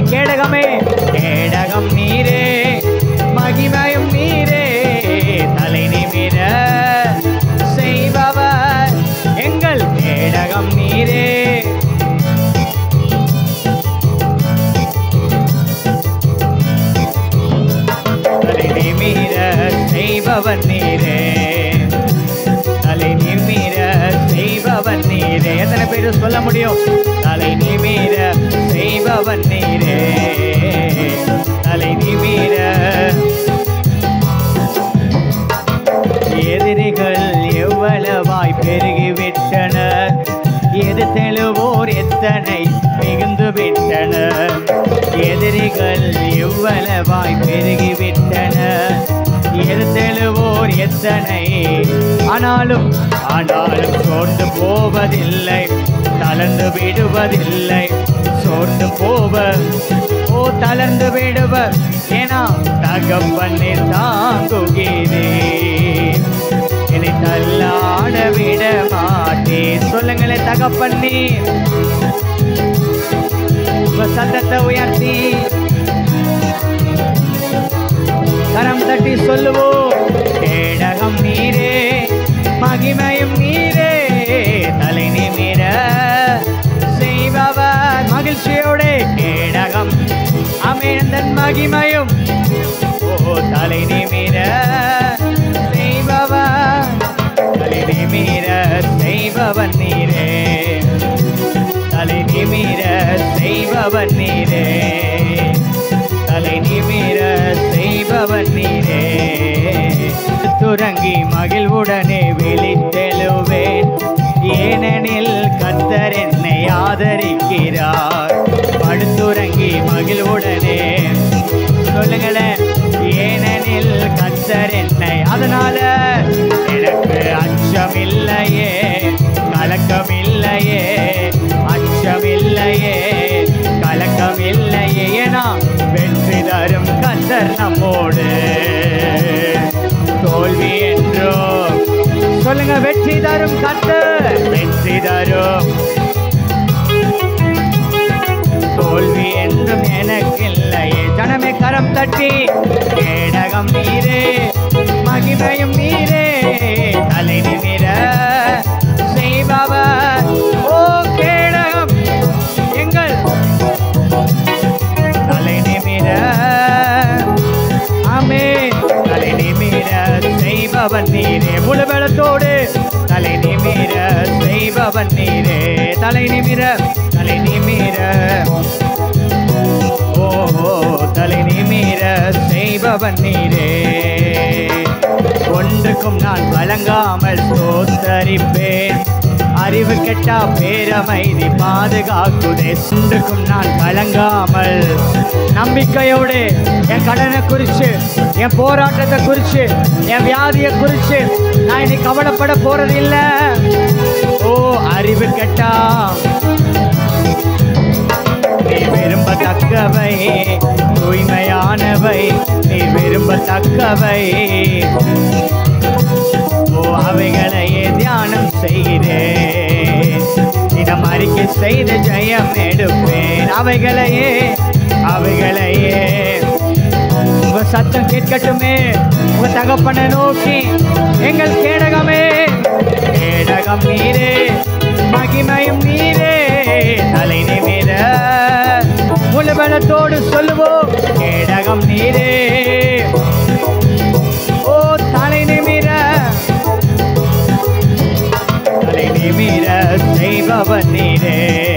கேடகமே கேடகம் நீரே மகிமையும் நீரே தலை நிமிர செய்பவர் எங்கள் கேடகம் நீரே தலை நிமிர செய்பவன் நீரே தலை நிமிர செய்பவன் நீரே எத்தனை பேர் சொல்ல முடியும் தலை நிமிர செய்பவன் நீரே தலை நிமிர எதிரிகள் எவ்வளவாய் பெருகிவிட்டனர் எது தெழுவோர் எத்தனை மிகுந்து விட்டனர் எதிரிகள் எவ்வளவாய் பெருகிவிட்டனர் எது தெழுவோர் எத்தனை ஆனாலும் ஆனாலும் சோர்ந்து போவதில்லை தளர்ந்து விடுவதில்லை சோர்ந்து போவ ஓ தளர்ந்து விடுவர் ஏனா தகப்பண்ணே தாங்குகிறே என்னை தள்ளாட விட மாட்டேன் சொல்லுங்களேன் தகப்பண்ணே உங்க சத்தத்தை உயர்த்தி கரம் தட்டி சொல்லுவோம் கேடகம் நீரே மகிமையும் நீரே தலை நிமிர செய்பவர் மகிழ்ச்சியோட கேடகம் அமேந்தன் மகிமையும் ஓ தலை நிமிர செய்பவர் தலை நிமிர செய்பவன் நீரே தலை நிமிர செய்பவன் நீரே தலை நிமிர செய்பவன் நீரே துறங்கி மகிழ்வுடனே விழித்தெழுவேன் ஏனெனில் கத்தர் என்னை ஆதரிக்கிறார் படுத்துறங்கி மகிழ்வுடனே சொல்லுங்களேன் ஏனெனில் கத்தர் என்னை அதனால எனக்கு அச்சம் இல்லையே கலக்கம் இல்லையே அச்சம் இல்லையே கலக்கம் இல்லையே ஏனா வெற்றி தரும் கத்தர் நம்மோடு தோல்வி என்றோ சொல்லுங்க வெற்றி தரும் கத்தர் வெற்றி தரும் தோல்வி என்றும் எனக்கு இல்லையே ஜனமே கரம் தட்டி கேடகம் நீரே மகிமையும் நீரே தலை நிமிர செய்பவர் ஓ கேடகம் எங்கள் தலை நிமிர ஆமே தலை நிமிர செய்பவன் நீரே முழுவலத்தோடு தலை நிமிர செய்பவன் நீரே தலை நிமிர தலை நிமிர ஓ தலை நிமிர செய்பவன் நீரே ஒன்றுக்கும் நான் வழங்காமல் சோத்தரிப்பேன் அறிவு கெட்டா பேரமைதி பாதுகாக்குதே ஒன்றுக்கும் நான் கலங்காமல் நம்பிக்கையோடு என் கடனை குறிச்சு என் போராட்டத்தை குறிச்சு என் வியாதியை குறிச்சு நான் இனி கவலைப்பட போறது இல்ல ஓ அறிவு கெட்டா நீ விரும்பத்தக்கவை தூய்மையானவை நீ விரும்பத்தக்கவை ஓ அவைகளையே தியானம் செய்கிறேன் தினம் அறிக்கை செய்து ஜெயம் எடுப்பேன் அவைகளையே அவைகளையே உங்க சத்தம் கேட்கட்டுமே உங்க தகப்பனை நோக்கி எங்கள் கேடகமே கேடகம் நீரே மகிமையும் நீரே தலை நிமிர முழுபலத்தோடு சொல்லுவோம் கேடகம் நீரே ஓ தலை நிமிர தலை நிமிர செய்பவன் நீரே